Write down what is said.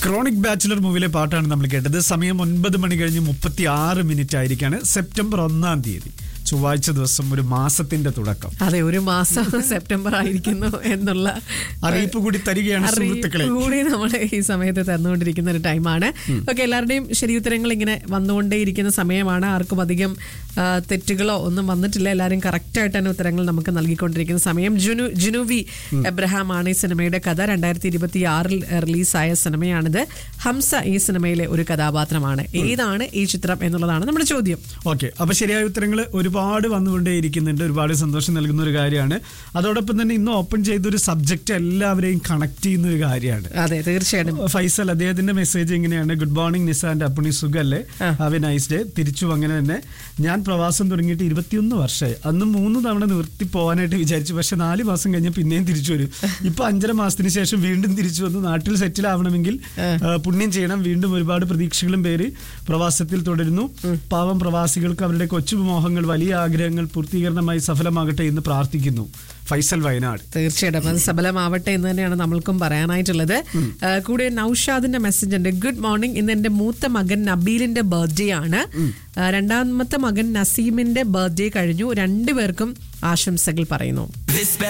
chronic bachelor മൂവിയിലെ പാട്ടാണ് നമ്മൾ കേട്ടത് സമയം ഒൻപത് മണി കഴിഞ്ഞ് മുപ്പത്തി ആറ് മിനിറ്റ് ആയിരിക്കാണ് സെപ്റ്റംബർ ഒന്നാം തീയതി ചൊവ്വാഴ്ച ദിവസം ഒരു മാസത്തിന്റെ തുടക്കം അതെ ഒരു മാസം സെപ്റ്റംബർ ആയിരിക്കുന്നു എന്നുള്ള അറിയിപ്പ് കൂടി തരികയാണ് സുഹൃത്തുക്കളെ അറിയിപ്പ് കൂടി നമ്മൾ ഈ സമയത്ത് തന്നുകൊണ്ടിരിക്കുന്ന ഒരു ടൈമാണ് ഓക്കെ എല്ലാവരുടെയും ശരിയുത്തരങ്ങൾ ഇങ്ങനെ വന്നുകൊണ്ടേയിരിക്കുന്ന സമയമാണ് ആർക്കും അധികം ആ, തെറ്റുകളോ ഒന്നും വന്നിട്ടില്ല എല്ലാവരും കറക്റ്റായിട്ട് തന്നെ ഉത്തരങ്ങൾ നമുക്ക് നൽകിക്കൊണ്ടിരിക്കുന്ന സമയം ജുനു ജുനുവി എബ്രഹാം ആണ് ഈ സിനിമയുടെ കഥ രണ്ടായിരത്തി ഇരുപത്തി ആറിൽ റിലീസായ സിനിമയാണിത് ഹംസ ഈ സിനിമയിലെ ഒരു കഥാപാത്രമാണ് ഏതാണ് ഈ ചിത്രം എന്നുള്ളതാണ് നമ്മുടെ ചോദ്യം ഓക്കെ അപ്പൊ ശരിയായ ഉത്തരങ്ങൾ ഒരുപാട് വന്നുകൊണ്ടേയിരിക്കുന്നുണ്ട് ഒരുപാട് സന്തോഷം നൽകുന്ന ഒരു കാര്യമാണ് അതോടൊപ്പം തന്നെ ഇന്ന് ഓപ്പൺ ചെയ്ത ഒരു സബ്ജക്റ്റ് എല്ലാവരെയും കണക്ട് ചെയ്യുന്ന ഒരു കാര്യമാണ് അതെ തീർച്ചയായിട്ടും ഫൈസൽ അദ്ദേഹത്തിന്റെ മെസ്സേജ് എങ്ങനെയാണ് ഗുഡ് മോർണിംഗ് നിസാന്റെ അപ്പണി സുഖല്ലേ ഹാവ് എ നൈസ് ഡേ തിരിച്ചു അങ്ങനെ തന്നെ ഞാൻ പ്രവാസം തുടങ്ങിയിട്ട് ഇരുപത്തിയൊന്ന് വർഷമായി അന്ന് മൂന്ന് തവണ നിർത്തി പോകാനായിട്ട് വിചാരിച്ചു പക്ഷെ നാല് മാസം കഴിഞ്ഞ പിന്നെയും തിരിച്ചു വരും ഇപ്പൊ അഞ്ചര മാസത്തിന് ശേഷം വീണ്ടും തിരിച്ചു വന്ന് നാട്ടിൽ സെറ്റിൽ ആവണമെങ്കിൽ ആ, പുണ്യം ചെയ്യണം വീണ്ടും ഒരുപാട് പ്രതീക്ഷകളും പേര് പ്രവാസത്തിൽ തുടരുന്നു പാവം പ്രവാസികൾക്ക് അവരുടെ കൊച്ചു മോഹങ്ങൾ വലിയ ആഗ്രഹങ്ങൾ പൂർത്തീകരണമായി സഫലമാകട്ടെ എന്ന് പ്രാർത്ഥിക്കുന്നു ഫൈസൽ വയനാട് തീർച്ചയായിട്ടും അത് സബലമാവട്ടെ എന്ന് തന്നെയാണ് നമ്മൾക്കും പറയാനായിട്ടുള്ളത് ആ, കൂടെ നൌഷാദിന്റെ മെസ്സേജ് ഉണ്ട് ഗുഡ് മോർണിംഗ് ഇന്ന് എന്റെ മൂത്ത മകൻ നബീലിന്റെ ബർത്ത്ഡേ ആണ് ആ, രണ്ടാമത്തെ മകൻ നസീമിന്റെ ബർത്ത്ഡേ കഴിഞ്ഞു രണ്ടുപേർക്കും ആശംസകൾ പറയുന്നു This